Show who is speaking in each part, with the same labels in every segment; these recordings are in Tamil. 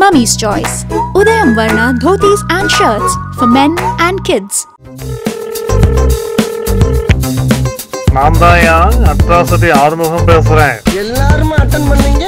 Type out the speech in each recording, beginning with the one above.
Speaker 1: Mummy's Choice. Udayam Varna dhotis and shirts for men and kids.
Speaker 2: நான் தான் அட்ராசிட்டி ஆறுமுகம் பேசுறேன்
Speaker 3: எல்லாருமே அட்டன் பண்ணீங்க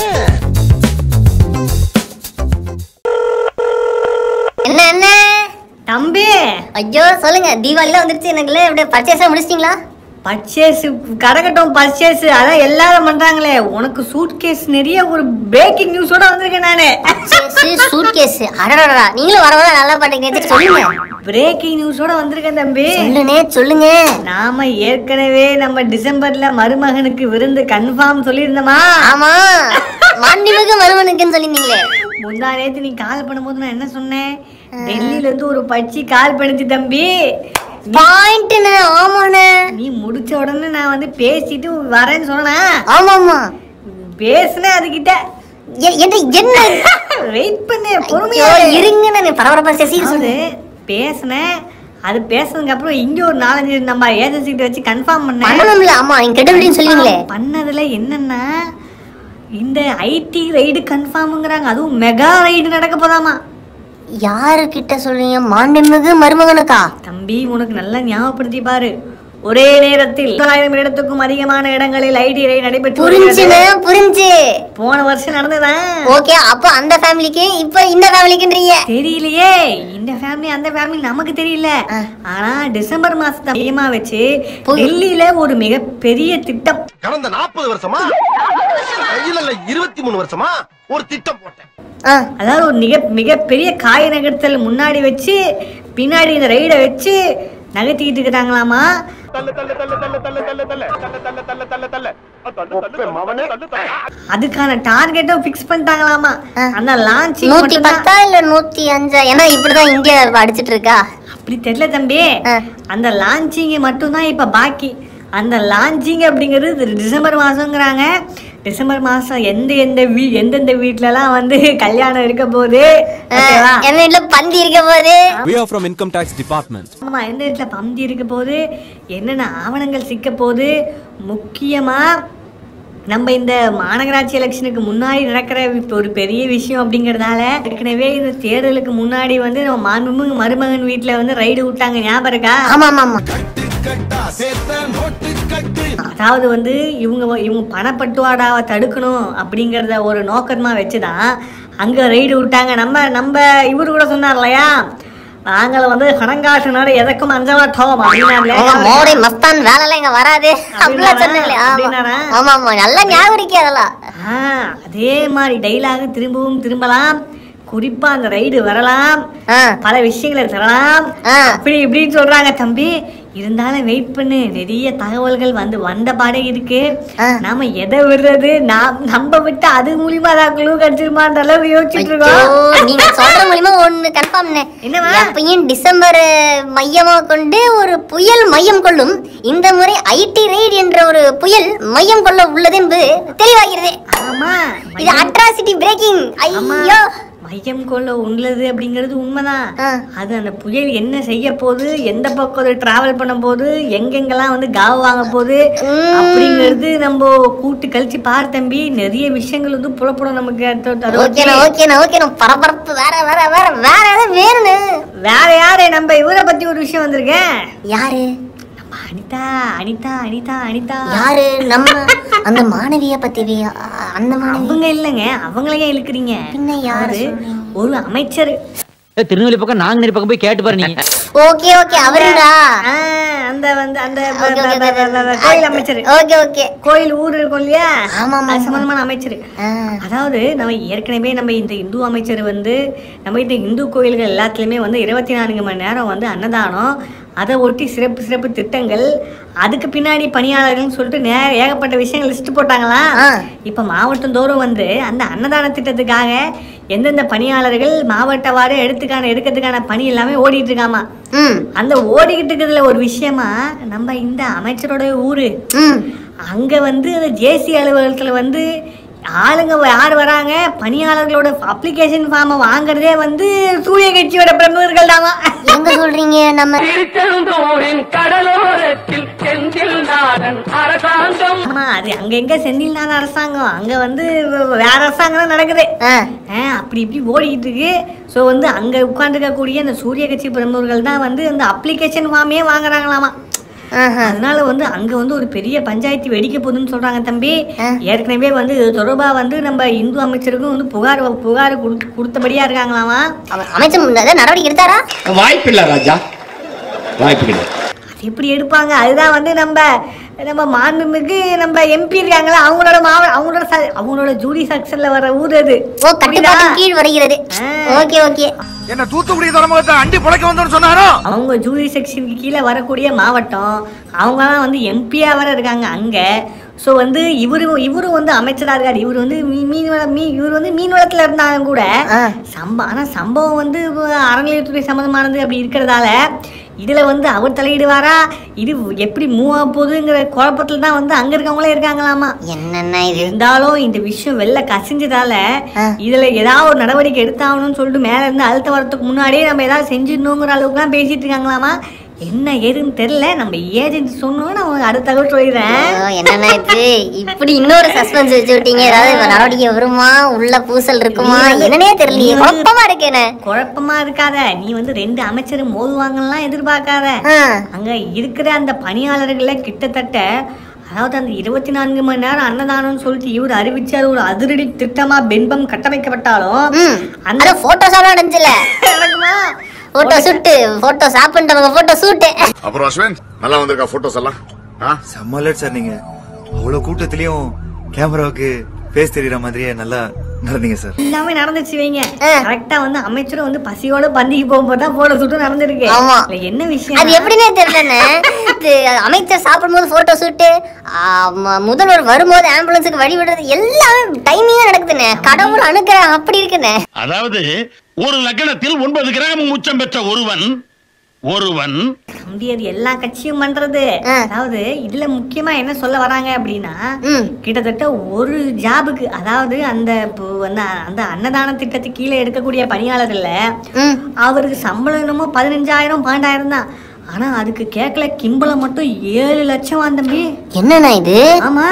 Speaker 4: என்ன என்ன
Speaker 5: தம்பி
Speaker 4: ஐயோ சொல்லுங்க தீபாவளிலாம் வந்துருச்சு எனக்குள்ள அப்படியே பர்ச்சேஸ் முடிச்சிட்டீங்களா
Speaker 5: பர்ச்சேஸ் கடகட்டும் பர்ச்சேஸ் அதான் எல்லாரும் பண்றாங்களே உனக்கு சூட் கேஸ் நிறைய ஒரு பிரேக்கிங் நியூஸோட வந்திருக்கேன் நானு
Speaker 4: சூட் கேஸ் அடடடா நீங்களும் வர வர நல்லா பாட்டு கேட்டு சொல்லுங்க
Speaker 5: பிரேக்கிங் நியூஸோட வந்திருக்கேன் தம்பி
Speaker 4: சொல்லுனே சொல்லுங்க
Speaker 5: நாம ஏற்கனவே நம்ம டிசம்பர்ல மருமகனுக்கு விருந்து கன்ஃபார்ம் சொல்லியிருந்தோமா
Speaker 4: ஆமா மாண்புமிகு மருமனுக்குன்னு சொல்லியிருந்தீங்களே
Speaker 5: முந்தா நேத்து நீ கால் பண்ணும்போது நான் என்ன சொன்னேன் டெல்லியில இருந்து ஒரு பச்சி கால் பண்ணுச்சு தம்பி
Speaker 4: பாயிண்ட்ண்ணே ஆமாண்ணே
Speaker 5: நீ முடிச்ச உடனே நான் வந்து பேசிட்டு வரேன்னு சொன்னேன்
Speaker 4: ஆமா ஆமா
Speaker 5: பேசுனேன் அதுகிட்ட
Speaker 4: எ- என்ன என்ன
Speaker 5: வெயிட் பண்ணு
Speaker 4: ஐயோ,
Speaker 5: பொறுமையா இரு.
Speaker 4: இருங்க நான் பரபரப்பா சரி
Speaker 5: அதாவது
Speaker 4: சொல்லு
Speaker 5: பேசினேன் அது பேசுனதுக்கு அப்புறம் இங்க ஒரு நாலஞ்சு நம்ம ஏஜென்சி கிட்ட வச்சு கன்ஃபார்ம் பண்ணேன்
Speaker 4: பண்ணணும்ல ஆமா இங்க கெடுபிடின்னு சொல்லுவீங்களே
Speaker 5: பண்ணதுல என்னன்னா இந்த ஐடி ரைடு கன்ஃபார்ம்ங்கறாங்க அதுவும் மெகா ரைடு நடக்க போதாமா
Speaker 4: யாரு கிட்ட சொல்றீங்க மாண்புமிகு மருமகனுக்கா
Speaker 5: தம்பி உனக்கு நல்லா ஞாபகப்படுத்தி பாரு ஒரே நேரத்தில் ஆயிரம் இடத்துக்கும் அதிகமான இடங்களில் ஐடி ரைடு நடைபெற்று
Speaker 4: புரிஞ்சுண்ணே
Speaker 5: வருகிறது.
Speaker 4: புரிஞ்சு
Speaker 5: போன வருஷம் நடந்ததான்
Speaker 4: ஓகே அப்போ அந்த ஃபேமிலிக்கு இப்போ இந்த ஃபேமிலிக்குன்றீங்க
Speaker 5: தெரியலையே இந்த ஃபேமிலி அந்த ஃபேமிலி நமக்கு தெரியல
Speaker 4: ஆ.
Speaker 5: ஆனா டிசம்பர் மாசத்தை மையமா வச்சு
Speaker 4: போய்-
Speaker 5: டெல்லியில ஒரு மிகப்பெரிய திட்டம்
Speaker 3: கடந்த நாற்பது வருஷமா இல்ல இல்ல இருபத்தி மூணு வருஷமா ஒரு திட்டம் போட்டேன்
Speaker 4: ஆ
Speaker 5: அதாவது ஒரு மிக மிகப்பெரிய காய நகர்த்தல் முன்னாடி வச்சு பின்னாடி இந்த ரைடை வச்சு நகர்த்திக்கிட்டு இருக்கிறாங்களாமா அதுக்கான டார்கெட்டும் ஃபிக்ஸ் பண்ணிட்டாங்களாமா
Speaker 4: ஆ.
Speaker 5: அந்த லான்ச்
Speaker 4: நூத்தி பத்தா இல்ல நூத்தி அஞ்சா ஏன்னா இப்படிதான் இந்தியா அடிச்சிட்டு இருக்கா
Speaker 5: அப்படி தெரியல தம்பி
Speaker 4: ஆ.
Speaker 5: அந்த லான்ச்சிங் மட்டும்தான் இப்ப பாக்கி அந்த லான்ச்சிங் அப்படிங்கிறது இது டிசம்பர் மாசங்கிறாங்க டிசம்பர் மாசம் எந்த எந்த வீ எந்தெந்த வீட்லலாம் வந்து கல்யாணம் இருக்க போகுது ஓகேவா?
Speaker 4: என் வீட்டுல பந்தி இருக்க போது
Speaker 6: We are from Income Tax Department.
Speaker 5: ஆமா எந்த வீட்டில் பந்தி இருக்க போகுது என்னென்ன ஆவணங்கள் சிக்க போகுது முக்கியமா நம்ம இந்த மாநகராட்சி எலெக்ஷனுக்கு முன்னாடி நடக்கிற இப்ப ஒரு பெரிய விஷயம் அப்படிங்கறதால ஏற்கனவே இந்த தேர்தலுக்கு முன்னாடி வந்து நம்ம மாண்புமிகு மருமகன் வீட்டுல வந்து ரைடு விட்டாங்க ஞாபகம் இருக்கா
Speaker 4: ஆமா ஆமா ஆமா
Speaker 5: அதாவது வந்து இவங்க வ- இவங்க பணப்பட்டுவாடாவை தடுக்கணும் அப்படிங்கிறத ஒரு நோக்கமா வச்சுதான் அங்க ரைடு விட்டாங்க நம்ம நம்ம இவரு கூட சொன்னார் இல்லையா நாங்கள வந்து பணங்காசுனால எதற்கும் அஞ்ச மாட்டோம் அப்படின்னாரு
Speaker 4: உங்க மோடி மஸ்தான் வேலை எல்லாம் இங்க வராது அப்படிலாம்
Speaker 5: அப்படின்னாரா?
Speaker 4: சொன்னீங்களே ஆமா
Speaker 5: அப்படின்னாரா?
Speaker 4: ஆமா ஆமா நல்லா ஞாபகம் இருக்கே அதெல்லாம்
Speaker 5: ஆ, அதே மாதிரி டைலாக் திரும்பவும் திரும்பலாம் குறிப்பா அந்த ரைடு வரலாம்
Speaker 4: ஆ
Speaker 5: பல விஷயங்களை தரலாம்
Speaker 4: ஆ.
Speaker 5: அப்படி இப்படின்னு சொல்றாங்க தம்பி இருந்தாலும் வெயிட் பண்ணு நிறைய தகவல்கள் வந்து வந்த பாடே இருக்கு
Speaker 4: ஆ.
Speaker 5: நாம எதை விடுறது நாம் நம்ம விட்டு அது மூலியமா தான் குழு கிடைச்சிருமான்ற அளவுக்கு யோசிச்சுட்டு
Speaker 4: ஐயோ,
Speaker 5: இருக்கோம்
Speaker 4: நீங்க சொல்ற மூலியமா ஒண்ணு கன்ஃபார்ம்
Speaker 5: என்னவா?
Speaker 4: எப்பயும் டிசம்பர் மையமா கொண்டு ஒரு புயல் மையம் கொள்ளும் இந்த முறை ஐடி ரைட் என்ற ஒரு புயல் மையம் கொள்ள உள்ளது என்பது தெளிவாகிறது
Speaker 5: ஆமா
Speaker 4: இது அட்ராசிட்டி பிரேக்கிங்
Speaker 5: ஆமா.
Speaker 4: ஐயோ
Speaker 5: மையம் கொள்ள உள்ளது அப்படிங்கிறது உண்மைதான்
Speaker 4: ஆ.
Speaker 5: அது அந்த புயல் என்ன செய்ய போகுது எந்த பக்கம் அது டிராவல் பண்ண போகுது எங்கெங்கெல்லாம் வந்து காவ வாங்க போகுது
Speaker 4: ம்.
Speaker 5: அப்படிங்கிறது நம்ம கூட்டு கழிச்சு பார் தம்பி நிறைய விஷயங்கள் வந்து புலப்படும் நமக்கு அது- அதை
Speaker 4: ஓகேண்ணா
Speaker 5: வச்சு.
Speaker 4: ஓகேண்ணா ஓகேண்ணா பரபரப்பு வேற வேற வேற வேற ஏதாவது வேணுண்ணே
Speaker 5: வேற யாரு நம்ம இவரை பத்தி ஒரு விஷயம் வந்திருக்கேன்
Speaker 4: யாரு
Speaker 5: நம்ம அனிதா அனிதா அனிதா அனிதா
Speaker 4: யாரு நம்ம அந்த மாணவிய பத்தி வி- அ- அந்த மாணவி
Speaker 5: அவங்க இல்லைங்க அவங்களையே இழுக்கிறீங்க
Speaker 4: பின்ன யாரு
Speaker 5: அவரு
Speaker 4: சொல்றீங்க?
Speaker 5: ஒரு அமைச்சர்
Speaker 7: திருநெல்வேலி பக்கம் நாங்குநேரி பக்கம் போய் கேட்டு பாரு நீங்க
Speaker 4: ஓகே ஓகே அவருடா
Speaker 5: ஆ, அந்த வந்து அந்த
Speaker 4: ஓகே, ஓகே, ஓகே, ஓகே.
Speaker 5: கோயில் அமைச்சர்
Speaker 4: ஓகே ஓகே
Speaker 5: கோயில் ஊர் இருக்கும் இல்லையா
Speaker 4: ஆமா, ஆமா,
Speaker 5: அது
Speaker 4: ஆமா.
Speaker 5: சம்பந்தமான அமைச்சர்
Speaker 4: ஆ.
Speaker 5: அதாவது நம்ம ஏற்கனவே நம்ம இந்த இந்து அமைச்சர் வந்து நம்ம இந்த இந்து கோயில்கள் எல்லாத்துலயுமே வந்து இருபத்தி நான்கு மணி நேரம் வந்து அன்னதானம் அதை ஒட்டி சிறப்பு சிறப்பு திட்டங்கள் அதுக்கு பின்னாடி பணியாளர்கள்னு சொல்லிட்டு நே ஏகப்பட்ட விஷயங்கள் லிஸ்ட் போட்டாங்களா
Speaker 4: ஆ.
Speaker 5: இப்ப மாவட்டம் தோறும் வந்து அந்த அன்னதான திட்டத்துக்காக எந்தெந்த பணியாளர்கள் மாவட்ட வார எடுத்துக்கான எடுக்கிறதுக்கான பணி எல்லாமே ஓடிட்டு இருக்காமா
Speaker 4: ம்
Speaker 5: அந்த ஓடிக்கிட்டு இருக்கிறதுல ஒரு விஷயமா நம்ம இந்த அமைச்சரோட ஊரு
Speaker 4: ம்
Speaker 5: அங்க வந்து அந்த ஜேசி அலுவலகத்துல வந்து ஆளுங்க யார் வராங்க பணியாளர்களோட அப்ளிகேஷன் ஃபார்மை வாங்குறதே வந்து சூரிய கட்சியோட பிரமுகர்கள் தாமா
Speaker 4: எங்க சொல்றீங்க நம்ம
Speaker 8: திருச்செந்தூரின் கடலோரத்தில் செந்தில் நாடன் அரசாங்கம்
Speaker 5: ஆமா அது அங்க எங்க செந்தில் நாத அரசாங்கம் அங்க வந்து வேற அரசாங்கம் தான் நடக்குது
Speaker 4: ஆ,
Speaker 5: ஆ, அப்படி இப்படி ஓடிக்கிட்டு இருக்கு ஸோ வந்து அங்க உட்காந்துருக்கக்கூடிய அந்த சூரிய கட்சி பிரமுகர்கள் தான் வந்து அந்த அப்ளிகேஷன் ஃபார்மே வாங்குறாங்களாமா
Speaker 4: ஆஹா.
Speaker 5: அதனால வந்து அங்க வந்து ஒரு பெரிய பஞ்சாயத்து வெடிக்க போகுதுன்னு சொல்றாங்க தம்பி ஏற்கனவே வந்து இது தொடர்பா வந்து நம்ம இந்து அமைச்சருக்கும் வந்து புகார் புகார் கொடுத்து- கொடுத்தபடியா இருக்காங்களாமா
Speaker 4: அவ- அமைச்சர் முன்னாடி நடவடிக்கை எடுத்தாரா
Speaker 9: வாய்ப்பில்லை ராஜா வாய்ப்பு கிடையாது
Speaker 5: அது எப்படி எடுப்பாங்க அதுதான் வந்து நம்ம நம்ம மாண்புமிகு நம்ம எம்பி இருக்காங்களா அவங்களோட மாவ அவங்களோட ச- அவங்களோட ஜூரி செக்ஷன்ல வர ஊர் அது
Speaker 4: ஓ கட்டுப்பாட்டின் கீழ் வருகிறது
Speaker 5: ஆ.
Speaker 4: ஓகே ஓகே
Speaker 3: என்ன தூத்துக்குடி துறைமுகத்தை அண்டி புழைக்க வந்தோம்னு சொன்னாரோ
Speaker 5: அவங்க ஜூரி செக்ஷனுக்கு கீழே வரக்கூடிய மாவட்டம் அவங்கலாம் வந்து எம்பியா வர இருக்காங்க அங்க ஸோ வந்து இவரு இவரும் வந்து அமைச்சரா இருக்காரு இவர் வந்து மீ- மீன் வள மீ இவர் வந்து மீன் வளத்துல இருந்தாலும் கூட
Speaker 4: ஆ.
Speaker 5: சம்பவம் ஆனா சம்பவம் வந்து அறநிலையத்துறை சம்மந்தமானது அப்படி இருக்கிறதால இதுல வந்து அவர் தலையிடுவாரா இது எப்படி மூவ் ஆக போகுதுங்கிற குழப்பத்துல தான் வந்து அங்க இருக்கவங்களே இருக்காங்களாமா
Speaker 4: என்னென்ன இது
Speaker 5: இருந்தாலும் இந்த விஷயம் வெளில கசிஞ்சதால
Speaker 4: ஆ.
Speaker 5: இதுல ஏதாவது ஒரு நடவடிக்கை எடுத்தாகணும்னு சொல்லிட்டு மேல இருந்து அழுத்த வரதுக்கு முன்னாடியே நம்ம ஏதாவது செஞ்சிடணுங்கிற அளவுக்குலாம் பேசிட்டு இருக்காங்களாமா என்ன ஏதுன்னு தெரியல நம்ம ஏஜென்ட் சொன்னோன்னு அவங்க அடுத்த தகவல் சொல்லிடுறேன்
Speaker 4: ஐயோ, என்னண்ணா இது இப்படி இன்னொரு சஸ்பென்ஸ் வச்சு விட்டீங்க ஏதாவது இப்ப நடவடிக்கை வருமா உள்ள பூசல் இருக்குமா
Speaker 5: நீ வந்து-
Speaker 4: என்னன்னே தெரியலையே
Speaker 5: நீ வந்து-
Speaker 4: குழப்பமா இருக்கேனே
Speaker 5: குழப்பமா இருக்காத நீ வந்து ரெண்டு அமைச்சர் மோதுவாங்கலாம் எதிர்பார்க்காத
Speaker 4: ஆ.
Speaker 5: அங்க இருக்கிற அந்த பணியாளர்கள கிட்டத்தட்ட அதாவது அந்த இருபத்தி நான்கு மணி நேரம் அன்னதானம்னு சொல்லிட்டு இவர் அறிவிச்சார் ஒரு அதிரடி திட்டமா பின்பம் கட்டமைக்கப்பட்டாலும்
Speaker 4: ம்
Speaker 5: அந்த
Speaker 4: அந்த போட்டோஸ் எல்லாம் நடந்துச்சுல
Speaker 5: நடக்குமா
Speaker 4: போட்டோ சுட்டு போட்டோ சாப்பிட்டவங்க போட்டோ சூட்டு
Speaker 10: அப்புறம் அஸ்வின் நல்லா வந்திருக்கா போட்டோஸ் எல்லாம் ஆ?
Speaker 11: செம்ம alert சார் நீங்க அவ்வளவு கூட்டத்திலயும் கேமராவுக்கு ஃபேஸ் தெரியற மாதிரியே நல்லா நடந்தீங்க சார்
Speaker 5: எல்லாமே நடந்துச்சு வைங்க
Speaker 4: ஆ.
Speaker 5: கரெக்டா வந்து அமைச்சரும் வந்து பசியோட பந்திக்கு போகும்போது தான் போட சுட்டு நடந்திருக்கு
Speaker 4: ஆமா.
Speaker 5: இல்ல என்ன விஷயம்
Speaker 4: அது எப்படின்னே தெரியலண்ணே இது அமைச்சர் சாப்பிடும்போது போட்டோ ஷூட்டு முதல்வர் வரும்போது ஆம்புலன்ஸுக்கு வழி விடுறது எல்லாமே டைமிங்கா நடக்குதுண்ணே கடவுள் அனுக்கிற அப்படி இருக்குண்ணே
Speaker 9: அதாவது ஒரு லக்னத்தில் ஒன்பது கிராம் உச்சம் பெற்ற ஒருவன் ஒருவன்
Speaker 5: தம்பி அது எல்லா கட்சியும் பண்றது
Speaker 4: ஆ.
Speaker 5: அதாவது இதுல முக்கியமா என்ன சொல்ல வராங்க அப்படின்னா
Speaker 4: ம்.
Speaker 5: கிட்டத்தட்ட ஒரு ஜாபுக்கு அதாவது அந்த இப்போ வந்து அந்த அன்னதான திட்டத்துக்கு கீழே எடுக்கக்கூடிய பணியாளர்கள்ல
Speaker 4: ம்
Speaker 5: அவருக்கு சம்பளம் என்னமோ பதினஞ்சாயிரம் பன்னெண்டாயிரம் தான் ஆனா அதுக்கு கேட்கல கிம்பளம் மட்டும் ஏழு லட்சம் தம்பி
Speaker 4: என்னண்ணா இது
Speaker 5: ஆமா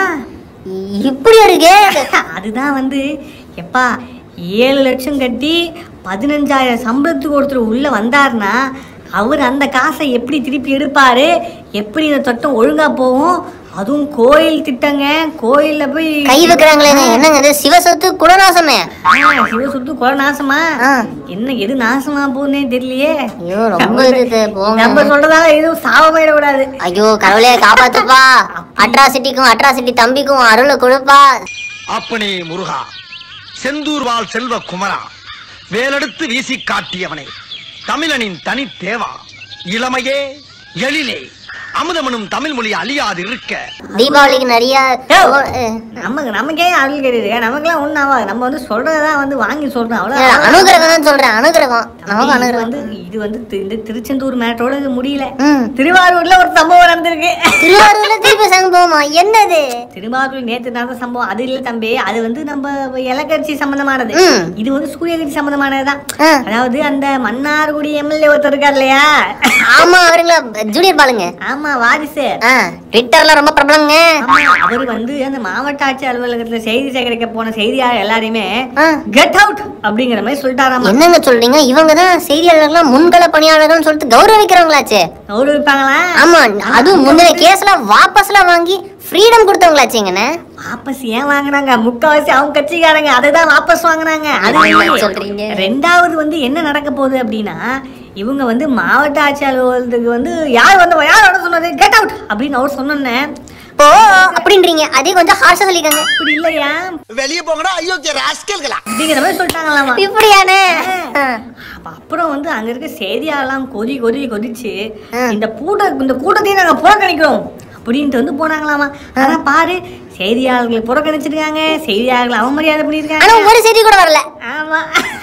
Speaker 4: இப்படி இருக்கு
Speaker 5: அதுதான் வந்து எப்பா ஏழு லட்சம் கட்டி பதினஞ்சாயிரம் சம்பளத்துக்கு ஒருத்தர் உள்ள வந்தாருன்னா அவர் அந்த காசை எப்படி திருப்பி எடுப்பாரு எப்படி இந்த திட்டம் ஒழுங்கா போகும் அதுவும் கோயில் திட்டங்க கோயில்ல போய்
Speaker 4: கை வைக்கிறாங்களேங்க என்னங்க இது சிவசொத்து குணநாசமே
Speaker 5: ஆ, சிவசுத்து கொலை நாசமா
Speaker 4: ஆ.
Speaker 5: என்ன எது நாசமா போகுதுன்னே தெரியலையே
Speaker 4: ஐயோ ரொம்ப இது போங்க
Speaker 5: நம்ம சொல்றதால எதுவும் சாபமாயிட கூடாது
Speaker 4: ஐயோ கடவுளே காப்பாத்துப்பா அட்ராசிட்டிக்கும் அட்ராசிட்டி தம்பிக்கும் அருளை கொடுப்பா
Speaker 3: அப்பனே முருகா செந்தூர் வாழ் செல்வ குமரா வேலெடுத்து வீசி காட்டியவனே தமிழனின் தனி தேவா இளமையே எழிலே அமுதமனும் தமிழ் மொழி அழியாது இருக்க
Speaker 4: தீபாவளிக்கு நிறைய
Speaker 5: ஏய்,
Speaker 4: ஓ, அஹ்,
Speaker 5: நமக்கு நமக்கே அருள் கிடையாது நமக்குலாம் ஒன்றும் ஆகாது நம்ம வந்து சொல்றதான் வந்து வாங்கி சொல்றோம் அவ்வளோ
Speaker 4: அனுகிரகம் தான் சொல்றேன் அனுகிரகம் நமக்கு
Speaker 5: இது
Speaker 4: அனுகிரகம்
Speaker 5: வந்து இது வந்து தி- இந்த திருச்செந்தூர் மேட்டரோட இது முடியல
Speaker 4: ம்.
Speaker 5: திருவாரூர்ல ஒரு சம்பவம் நடந்திருக்கு
Speaker 4: திருவாரூர்ல திருப்பி சம்பவமா என்னது
Speaker 5: திருவாரூர் நேத்து நடந்த சம்பவம் அது இல்ல தம்பி அது வந்து நம்ம இலக்கட்சி சம்பந்தமானது
Speaker 4: ம்.
Speaker 5: இது வந்து சூரிய கட்சி சம்பந்தமானதுதான்
Speaker 4: ஆ.
Speaker 5: அதாவது அந்த மன்னார்குடி எம்எல்ஏ ஒருத்தர் இருக்கார் இல்லையா
Speaker 4: ஆமா அவருங்களா ஜூனியர் பாலுங்க
Speaker 5: ஆமா வாரிசு
Speaker 4: ஆ ட்விட்டர்ல ரொம்ப பிரபலங்க
Speaker 5: ஆமா அவர் வந்து அந்த மாவட்ட ஆட்சி அலுவலகத்துல செய்தி சேகரிக்க போன செய்தியாளர் எல்லாரையுமே
Speaker 4: ஆ.
Speaker 5: கெட் அவுட் அப்படிங்கிற மாதிரி சொல்லிட்டாராமா
Speaker 4: என்னங்க சொல்றீங்க இவங்க தான் செய்தியாளர்கள்லாம் முன்கள பணியாளர்கள்னு சொல்லிட்டு கௌரவிக்கிறவங்களாச்சே
Speaker 5: கௌரவிப்பாங்களா
Speaker 4: ஆமா அதுவும் முந்தின கேஸ்லாம் வாபஸ்லாம் வாங்கி ஃப்ரீடம் கொடுத்தவங்களாச்சேங்கண்ணே
Speaker 5: வாபஸ் ஏன் வாங்குனாங்க முக்காவாசி அவங்க கட்சிக்காரங்க அதுதான் வாபஸ் வாங்குனாங்க அது
Speaker 4: என்ன
Speaker 5: இல்லையே.
Speaker 4: சொல்றீங்க?
Speaker 5: ரெண்டாவது வந்து என்ன நடக்க போகுது அப்படின்னா இவங்க வந்து மாவட்ட ஆட்சி அலுவலகத்துக்கு வந்து யார் வந்து யார் வர சொன்னது கெட் அவுட் அப்படின்னு அவர் சொன்னோன்னே
Speaker 4: ஓ அப்படின்றீங்க அதே கொஞ்சம் ஹார்ஷா சொல்லிக்கங்க
Speaker 5: இப்படி இல்லையா
Speaker 3: வெளியே போங்கடா அயோக்கிய ராஸ்கல்களா
Speaker 5: அப்படிங்கிற மாதிரி சொல்லிட்டாங்களாமா
Speaker 4: இப்படியானே ஆ.
Speaker 5: அப்ப அப்புறம் வந்து அங்க இருக்க செய்தியாளர்லாம் கொதி கொதி கொதிச்சு
Speaker 4: ஆ.
Speaker 5: இந்த கூட்ட இந்த கூட்டத்தையும் நாங்க புறக்கணிக்கிறோம் அப்படின்ட்டு வந்து போனாங்களாமா ஆனா பாரு செய்தியாளர்களை புறக்கணிச்சிருக்காங்க செய்தியாளர்களை அவமரியாதை
Speaker 4: ஆனா
Speaker 5: பண்ணியிருக்காங்க
Speaker 4: ஒரு செய்தி கூட வரல
Speaker 5: ஆமா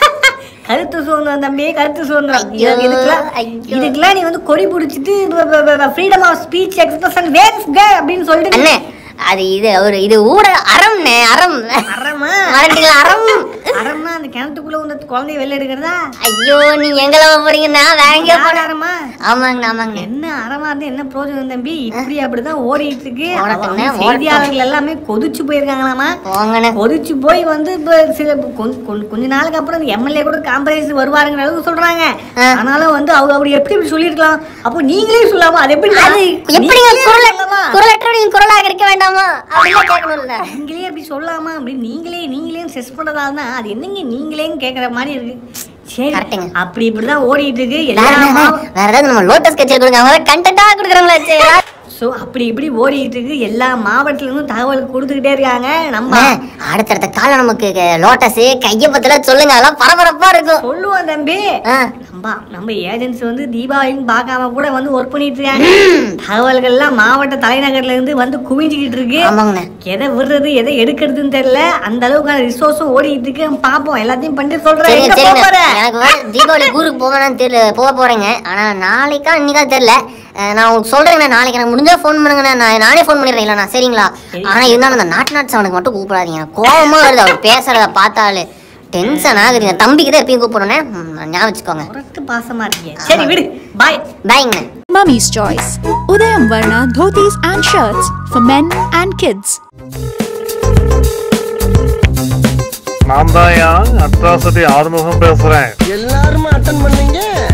Speaker 5: கருத்து சுதந்திரம் தம்பி கருத்து சுதந்திரம்
Speaker 4: ஐயோ,
Speaker 5: இதுக்கு- இதுக்கெல்லாம்
Speaker 4: ஐயோ.
Speaker 5: இதுக்கெல்லாம் நீ வந்து கொடி பிடிச்சிட்டு ஃப்ரீடம் ஆஃப் ஸ்பீச் எக்ஸ்பிரஷன் வேர்ஸ் அப்படின்னு சொல்லிட்டு
Speaker 4: அண்ணே அது இது ஒரு இது ஊடக அறம்னே அறம்
Speaker 5: அறமா
Speaker 4: மறந்துட்டீங்களா அறம்
Speaker 5: அறம்னா அந்த கிணத்துக்குள்ள உள்ள குழந்தைய வெளில எடுக்கிறதா
Speaker 4: ஐயோ நீ எங்கள போறீங்கன்னா வேற எங்கேயோ
Speaker 5: யார்
Speaker 4: போறேன்
Speaker 5: அறமா
Speaker 4: ஆமாங்கண்ணா ஆமாங்கண்ணா
Speaker 5: என்ன அறமா இருந்து என்ன பிரோஜனம் தம்பி இப்படி அப்படிதான் ஓடிட்டு இருக்கு
Speaker 4: உனக்கு
Speaker 5: அவங்க
Speaker 4: என்ன
Speaker 5: செய்தியாளர்கள் எல்லாமே கொதிச்சு போயிருக்காங்களாமா
Speaker 4: போங்கண்ணே
Speaker 5: கொதிச்சு போய் வந்து இப்ப சில கொஞ்ச கொஞ்ச- கொஞ்ச நாளுக்கு அப்புறம் எம்எல்ஏ கூட காம்பரேஸ் வருவாருங்கிற அளவுக்கு சொல்றாங்க ஆனாலும் வந்து அவங்க அப்படி எப்படி இப்படி சொல்லியிருக்கலாம் அப்போ நீங்களே சொல்லாம அது எப்படி
Speaker 4: அது எப்படி
Speaker 5: நீங்களே
Speaker 4: குரல்
Speaker 5: சொல்லாமா?
Speaker 4: குரலற்றவனின் குரலாக இருக்க வேண்டாமா அப்படின்னு கேட்கணும்ல
Speaker 5: நீங்களே அப்படி சொல்லாமா அப்படி நீங்களே நீங்களே செஸ் பண்றதால தான் அது என்னங்க நீங்களேன்னு கேக்குற மாதிரி இருக்கு சரி
Speaker 4: கரெக்ட்டுங்க.
Speaker 5: அப்படி இப்படிதான் ஓடிட்டு இருக்கு
Speaker 4: வேற
Speaker 5: எல்லா
Speaker 4: என்ன? வேற ஏதாவது நம்ம லோட்டஸ் கட்சியில் கொடுங்க அவங்க கண்டென்ட்டா கொடுக்குறாங்களா சரி
Speaker 5: ஸோ அப்படி இப்படி ஓடிட்டு இருக்கு எல்லா மாவட்டத்துல இருந்தும் தகவல் கொடுத்துக்கிட்டே இருக்காங்க நம்ம
Speaker 4: அண்ணே, அடுத்தடுத்த காலம் நமக்கு லோட்டஸ் கையப்பத்துல சொல்லுங்க அதெல்லாம் பரபரப்பா இருக்கும்
Speaker 5: சொல்லுவோம் தம்பி
Speaker 4: ஆ.
Speaker 5: நம்ம நம்ம ஏஜென்சி வந்து தீபாவளின்னு பார்க்காம கூட வந்து ஒர்க் பண்ணிட்டு இருக்காங்க தகவல்கள்லாம் மாவட்ட தலைநகர்ல இருந்து வந்து குவிஞ்சுக்கிட்டு இருக்கு
Speaker 4: ஆமாங்கண்ணே
Speaker 5: எதை விடுறது எதை எடுக்கிறதுன்னு தெரியல அந்த அளவுக்கான ரிசோர்ஸும் ஓடிட்டு இருக்கு பார்ப்போம் எல்லாத்தையும் பண்ணிட்டு சொல்றேன்
Speaker 4: சரிங்க
Speaker 5: எங்க போப்
Speaker 4: சரிங்க
Speaker 5: போற?
Speaker 4: எனக்கு வேற தீபாவளி ஊருக்கு போவேன்னு தெரியல போக போறேங்க ஆனா நாளைக்கா இன்னைக்கா தெரியல அஹ் நான் உங்களுக்கு சொல்றேங்கண்ணா நாளைக்கு எனக்கு முடிஞ்சா ஃபோன் பண்ணுங்கண்ணா நான் நானே ஃபோன் பண்ணிடுறேன் இல்லைண்ணா சரிங்களா ஆனா இருந்தாலும் அந்த நாட்டு நாட்டு அவனுக்கு மட்டும் கூப்பிடாதீங்க எனக்கு கோவமா வருது அவர் பேசுறத பார்த்தாலே டென்ஷன் ஆகுதுங்க தம்பிக்கு தான் எப்பயும் கூப்பிடுறேன் ஞாபகம் வச்சுக்கோங்க
Speaker 5: உரத்து பாசமா இருக்கீங்க சரி விடு பாய்
Speaker 4: பாய்ங்கண்ணே
Speaker 1: Mummy's Choice. Udayam Varna dhotis and shirts for men and kids.
Speaker 2: நான் தான் அட்ராசிட்டி ஆறுமுகம் பேசுறேன்
Speaker 3: எல்லாரும் அட்டன் பண்ணீங்க